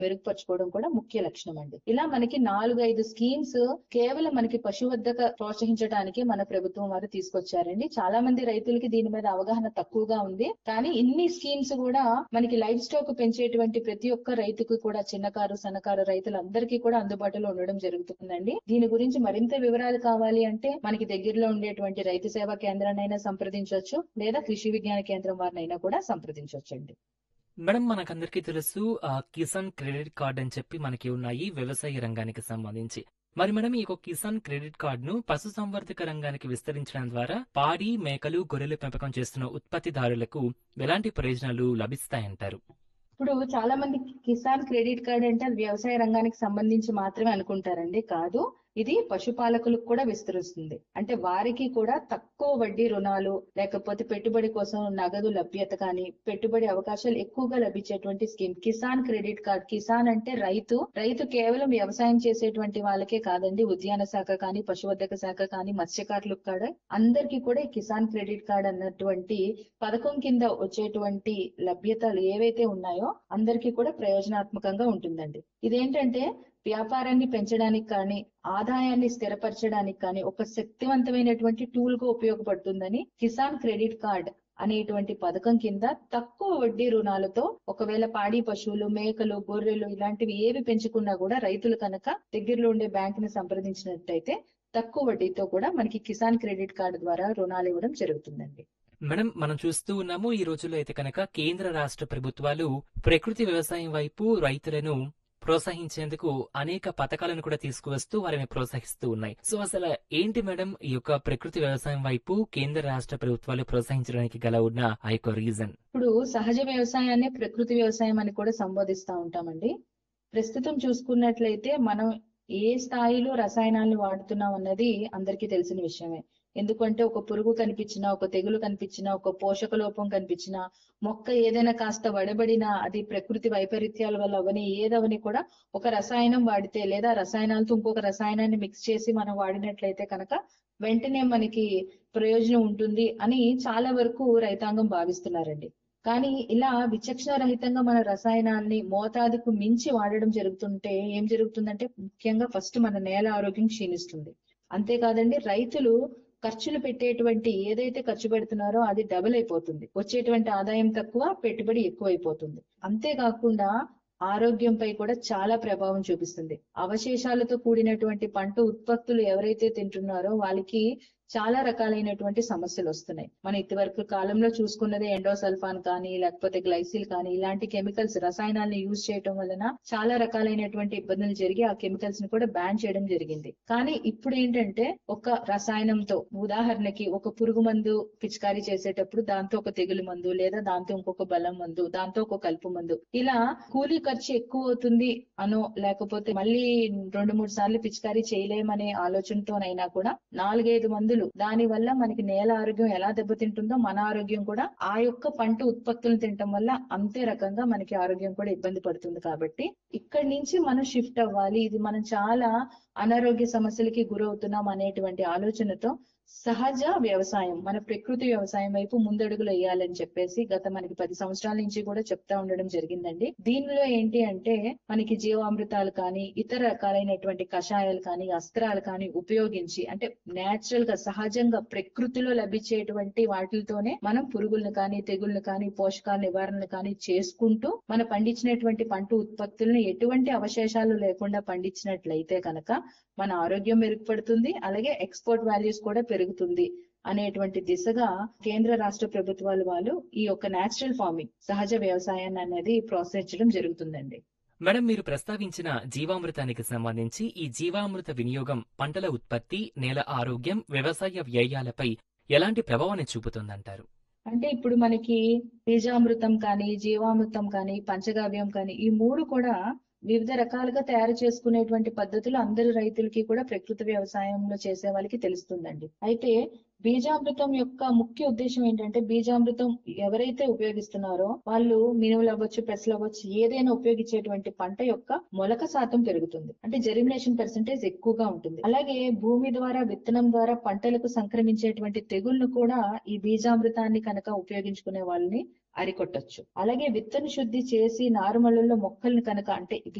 మెరుగుపరచుకోవడం కూడా ముఖ్య లక్షణం అండి ఇలా మనకి నాలుగు ఐదు స్కీమ్స్ కేవలం మనకి పశువద్దక ప్రోత్సహించడానికి మన ప్రభుత్వం వారు తీసుకొచ్చారండి చాలా మంది రైతులకి దీని మీద అవగాహన తక్కువగా ఉంది కానీ ఇన్ని స్కీమ్స్ కూడా మనకి లైఫ్ స్టాక్ పెంచేటువంటి ప్రతి ఒక్క రైతుకు కూడా చిన్నకారు సన్నకారు రైతులందరికీ కూడా అందుబాటులో ఉండడం జరుగుతుందండి దీని గురించి మరింత వివరాలు కావాలి అంటే మనకి దగ్గరలో ఉండేటువంటి రైతు సేవా కేంద్రాన్నైనా సంప్రదించవచ్చు లేదా కృషి విజ్ఞాన కేంద్రం వారినైనా కూడా సంప్రదించవచ్చండి మేడం మనకందరికీ తెలుసు ఆ, కిసాన్ క్రెడిట్ కార్డ్ అని చెప్పి మనకి ఉన్నాయి వ్యవసాయ రంగానికి సంబంధించి మరి మేడం ఈ యొక్క కిసాన్ క్రెడిట్ కార్డ్ ను పశు సంవర్ధక రంగానికి విస్తరించడం ద్వారా పాడి మేకలు గొర్రెల పెంపకం చేస్తున్న ఉత్పత్తిదారులకు ఎలాంటి ప్రయోజనాలు లభిస్తాయంటారు ఇప్పుడు చాలా మంది కిసాన్ క్రెడిట్ కార్డ్ అంటే అది వ్యవసాయ రంగానికి సంబంధించి మాత్రమే అనుకుంటారండి కాదు ఇది పశుపాలకులకు కూడా విస్తరిస్తుంది అంటే వారికి కూడా తక్కువ వడ్డీ రుణాలు లేకపోతే పెట్టుబడి కోసం నగదు లభ్యత కానీ పెట్టుబడి అవకాశాలు ఎక్కువగా లభించేటువంటి scheme Kisan credit card Kisan అంటే రైతు రైతు కేవలం వ్యవసాయం చేసేటువంటి వాళ్ళకే కాదండి ఉద్యాన శాఖ కానీ పశువర్ధక శాఖ కానీ మత్స్యకారులకు కూడా అందరికీ కూడా ఈ కిసాన్ క్రెడిట్ కార్డ్ అన్నటువంటి పథకం కింద వచ్చేటువంటి లభ్యతలు ఏవైతే ఉన్నాయో అందరికీ కూడా ప్రయోజనాత్మకంగా ఉంటుందండి ఇదేంటంటే వ్యాపారాన్ని పెంచడానికి కానీ ఆదాయాన్ని స్థిరపరచడానికి కానీ ఒక శక్తివంతమైనటువంటి టూల్ గా ఉపయోగపడుతుందని కిసాన్ క్రెడిట్ కార్డ్ అనేటువంటి పథకం కింద తక్కువ వడ్డీ రుణాలతో ఒకవేళ పాడి పశువులు మేకలు గొర్రెలు ఇలాంటివి ఏవి పెంచుకున్నా కూడా రైతులు కనుక దగ్గరలో ఉండే బ్యాంక్ ని సంప్రదించినట్టయితే తక్కువ వడ్డీతో కూడా మనకి కిసాన్ క్రెడిట్ కార్డు ద్వారా రుణాలు ఇవ్వడం జరుగుతుందండి మేడం మనం చూస్తూ ఉన్నాము ఈ రోజుల్లో అయితే కనుక కేంద్ర రాష్ట్ర ప్రభుత్వాలు ప్రకృతి వ్యవసాయం వైపు రైతులను ప్రోత్సహించేందుకు అనేక పథకాలను కూడా తీసుకువస్తూ వారిని ప్రోత్సహిస్తూ ఉన్నాయి సో అసలు ఏంటి మేడం ఈ యొక్క ప్రకృతి వ్యవసాయం వైపు కేంద్ర రాష్ట్ర ప్రభుత్వాలు ప్రోత్సహించడానికి గల ఉన్న ఆ యొక్క రీజన్ ఇప్పుడు సహజ వ్యవసాయాన్ని ప్రకృతి వ్యవసాయం అని కూడా సంబోధిస్తా ఉంటామండి ప్రస్తుతం చూసుకున్నట్లయితే మనం ఏ స్థాయిలో రసాయనాలను వాడుతున్నాం అన్నది అందరికీ తెలిసిన విషయమే ఎందుకంటే ఒక పురుగు కనిపించినా ఒక తెగులు కనిపించినా ఒక పోషక లోపం కనిపించినా మొక్క ఏదైనా కాస్త వడబడినా అది ప్రకృతి వైపరీత్యాల వల్ల అవని ఏదవని కూడా ఒక రసాయనం వాడితే లేదా రసాయనాలతో ఇంకొక రసాయనాన్ని మిక్స్ చేసి మనం వాడినట్లయితే కనుక వెంటనే మనకి ప్రయోజనం ఉంటుంది అని చాలా వరకు రైతాంగం భావిస్తున్నారండి కానీ ఇలా విచక్షణ రహితంగా మన రసాయనాన్ని మోతాదుకు మించి వాడడం జరుగుతుంటే ఏం జరుగుతుందంటే ముఖ్యంగా ఫస్ట్ మన నేల ఆరోగ్యం క్షీణిస్తుంది అంతేకాదండి రైతులు ఖర్చులు పెట్టేటువంటి ఏదైతే ఖర్చు పెడుతున్నారో అది డబుల్ అయిపోతుంది వచ్చేటువంటి ఆదాయం తక్కువ పెట్టుబడి ఎక్కువ అయిపోతుంది అంతేకాకుండా ఆరోగ్యంపై కూడా చాలా ప్రభావం చూపిస్తుంది అవశేషాలతో కూడినటువంటి పంట ఉత్పత్తులు ఎవరైతే తింటున్నారో వాళ్ళకి చాలా రకాలైనటువంటి సమస్యలు వస్తున్నాయి మన ఇదివరకు కాలంలో చూసుకున్నదే ఎండోసల్ఫాన్ కానీ లేకపోతే గ్లైసిల్ కానీ ఇలాంటి కెమికల్స్ రసాయనాలను యూజ్ చేయటం వలన చాలా రకాలైనటువంటి ఇబ్బందులు జరిగి ఆ కెమికల్స్ ని కూడా బ్యాన్ చేయడం జరిగింది కానీ ఇప్పుడు ఏంటంటే ఒక రసాయనంతో ఉదాహరణకి ఒక పురుగు మందు పిచికారీ చేసేటప్పుడు దాంతో ఒక తెగులు మందు లేదా దాంతో ఇంకొక బలం మందు దాంతో ఒక కలుపు మందు ఇలా కూలీ ఖర్చు ఎక్కువ అవుతుంది అనో లేకపోతే మళ్ళీ రెండు మూడు సార్లు పిచికారీ చేయలేమనే ఆలోచనతోనైనా కూడా నాలుగైదు మందులు దాని వల్ల మనకి నేల ఆరోగ్యం ఎలా దెబ్బతింటుందో మన ఆరోగ్యం కూడా ఆ యొక్క పంట ఉత్పత్తులను తినటం వల్ల అంతే రకంగా మనకి ఆరోగ్యం కూడా ఇబ్బంది పడుతుంది కాబట్టి ఇక్కడి నుంచి మనం షిఫ్ట్ అవ్వాలి ఇది మనం చాలా అనారోగ్య సమస్యలకి గురవుతున్నాం అనేటువంటి ఆలోచనతో సహజ వ్యవసాయం మన ప్రకృతి వ్యవసాయం వైపు ముందడుగులు వేయాలని చెప్పేసి గత మనకి పది సంవత్సరాల నుంచి కూడా చెప్తా ఉండడం జరిగిందండి దీనిలో ఏంటి అంటే మనకి జీవామృతాలు కానీ ఇతర రకాలైనటువంటి కషాయాలు కానీ అస్త్రాలు కానీ ఉపయోగించి అంటే నేచురల్ గా సహజంగా ప్రకృతిలో లభించేటువంటి వాటితోనే మనం పురుగులను కానీ తెగుళ్ళను కానీ పోషకాల నివారణలు కానీ చేసుకుంటూ మన పండించినటువంటి పంట ఉత్పత్తులను ఎటువంటి అవశేషాలు లేకుండా పండించినట్లయితే కనుక మన ఆరోగ్యం మెరుగుపడుతుంది అలాగే ఎక్స్పోర్ట్ వాల్యూస్ కూడా పెరుగుతుంది అనేటువంటి దిశగా కేంద్ర రాష్ట్ర ప్రభుత్వాలు వాళ్ళు ఈ యొక్క నేచురల్ ఫార్మింగ్ సహజ వ్యవసాయాన్ని అనేది ప్రోత్సహించడం జరుగుతుందండి మేడం మీరు ప్రస్తావించిన జీవామృతానికి సంబంధించి ఈ జీవామృత వినియోగం పంటల ఉత్పత్తి నేల ఆరోగ్యం వ్యవసాయ వ్యయాలపై ఎలాంటి ప్రభావాన్ని చూపుతుందంటారు అంటే ఇప్పుడు మనకి బీజామృతం కానీ జీవామృతం కానీ పంచగవ్యం కానీ ఈ మూడు కూడా వివిధ రకాలుగా తయారు చేసుకునేటువంటి పద్ధతులు అందరు రైతులకి కూడా ప్రకృతి వ్యవసాయంలో చేసే వాళ్ళకి తెలుస్తుందండి అయితే బీజామృతం యొక్క ముఖ్య ఉద్దేశం ఏంటంటే బీజామృతం ఎవరైతే ఉపయోగిస్తున్నారో వాళ్ళు మినుములు అవ్వచ్చు పెసలు అవ్వచ్చు ఏదైనా ఉపయోగించేటువంటి పంట యొక్క మొలక శాతం పెరుగుతుంది అంటే జెర్మినేషన్ పర్సెంటేజ్ ఎక్కువగా ఉంటుంది అలాగే భూమి ద్వారా విత్తనం ద్వారా పంటలకు సంక్రమించేటువంటి తెగుళ్లు కూడా ఈ బీజామృతాన్ని కనుక ఉపయోగించుకునే వాళ్ళని అరికొట్టొచ్చు అలాగే విత్తన శుద్ధి చేసి నారుమళ్ళల్లో మొక్కల్ని కనుక అంటే